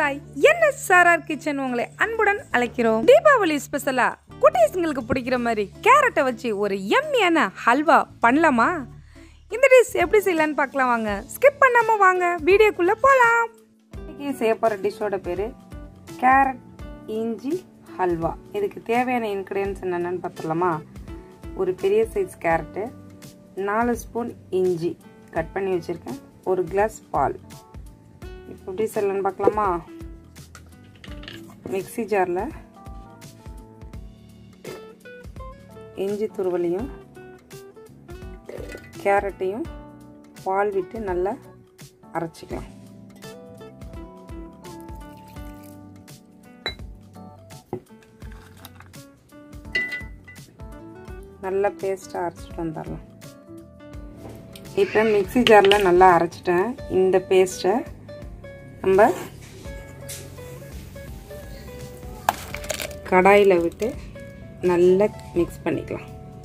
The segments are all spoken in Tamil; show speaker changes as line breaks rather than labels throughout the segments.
ஹாய் என்ன சாரார் கிச்சன் உங்களை அன்புடன் அழைக்கிறோம் தீபாவளி ஸ்பெஷலா குட்டீஸுங்களுக்கு பிடிக்கிற மாதிரி கேரட்டை வச்சு ஒரு எம்மியான ஹல்வா பண்ணலாமா இந்த டிஷ் எப்படி செய்யலான்னு பார்க்கலாம் வாங்க ஸ்கிப் பண்ணாம வாங்க வீடியோக்குள்ள போலாம் இன்னைக்கு செய்ய போகிற டிஷ்ஷோட பேர் கேரட் இஞ்சி ஹல்வா இதுக்கு தேவையான இன்க்ரீடியன்ஸ் என்னென்னு பார்த்துடலாமா ஒரு பெரிய சைஸ் கேரட்டு நாலு ஸ்பூன் இஞ்சி கட் பண்ணி வச்சுருக்கேன் ஒரு கிளாஸ் பால் இப்போ எப்படி செய்யலான்னு பார்க்கலாமா மிக்சி ஜாரில் இஞ்சி துருவலையும் கேரட்டையும் பால் விட்டு நல்லா அரைச்சிக்கலாம் நல்லா பேஸ்ட்டாக அரைச்சிட்டு வந்துடலாம் இப்போ மிக்சி ஜாரில் நல்லா அரைச்சிட்டேன் இந்த பேஸ்ட்டை நம்ம கடாயில் விட்டு நல்லா மிக்ஸ் பண்ணிக்கலாம்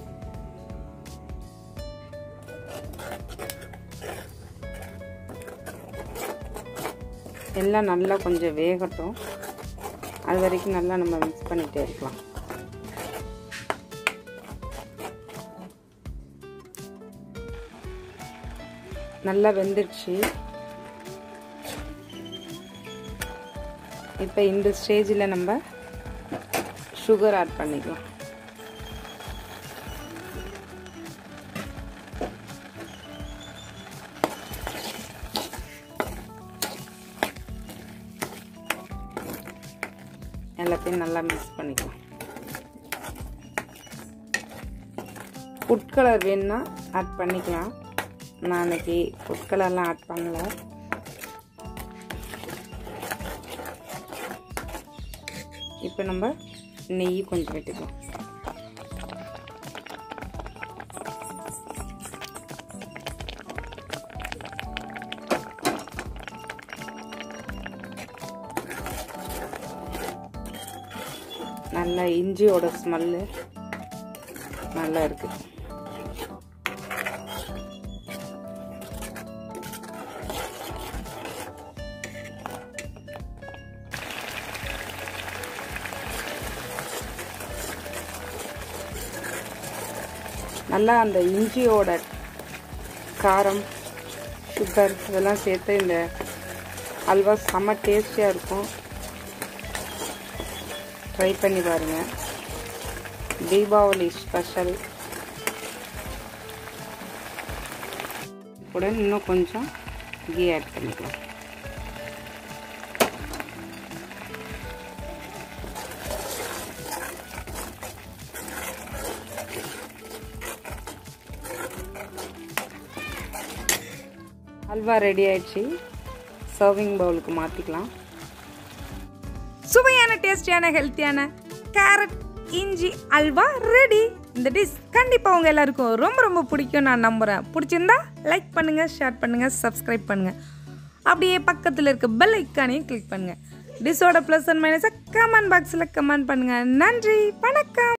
எல்லாம் நல்லா கொஞ்சம் வேகட்டும் அது வரைக்கும் நல்லா நம்ம மிக்ஸ் பண்ணிகிட்டே இருக்கலாம் நல்லா வெந்துடுச்சு இப்போ இந்த ஸ்டேஜில் நம்ம சுகர் ஆட் பண்ணிக்கலாம் எல்லாத்தையும் நல்லா மிக்ஸ் பண்ணிக்கலாம் ஃபுட் கலர் வேணுன்னா ஆட் பண்ணிக்கலாம் நான் அன்னைக்கு ஃபுட் கலர்லாம் ஆட் பண்ணல இப்போ நம்ம நெய் கொஞ்சம் விட்டுக்கலாம் நல்லா இஞ்சியோட ஸ்மெல்லு நல்லா இருக்கு நல்லா அந்த இஞ்சியோட காரம் சுகர் இதெல்லாம் சேர்த்து இந்த அல்வா செம்ம டேஸ்டியாக இருக்கும் ட்ரை பண்ணி பாருங்கள் தீபாவளி ஸ்பெஷல் கூட இன்னும் கொஞ்சம் கீ ஆட் பண்ணிக்கலாம் அல்வா ரெடி ஆயிடுச்சு சர்விங் பவுலுக்கு மாற்றிக்கலாம் சுவையான டேஸ்டியான ஹெல்த்தியான கேரட் இஞ்சி அல்வா ரெடி இந்த டிஷ் கண்டிப்பாக உங்கள் எல்லாருக்கும் ரொம்ப ரொம்ப பிடிக்கும் நான் நம்புகிறேன் பிடிச்சிருந்தா லைக் பண்ணுங்கள் ஷேர் பண்ணுங்கள் சப்ஸ்கிரைப் பண்ணுங்கள் அப்படியே பக்கத்தில் இருக்க பெல் ஐக்கானையும் கிளிக் பண்ணுங்கள் டிஷ்ஷோட ப்ளஸ் அண்ட் மைனஸை கமெண்ட் பாக்ஸில் கமெண்ட் பண்ணுங்கள் நன்றி வணக்கம்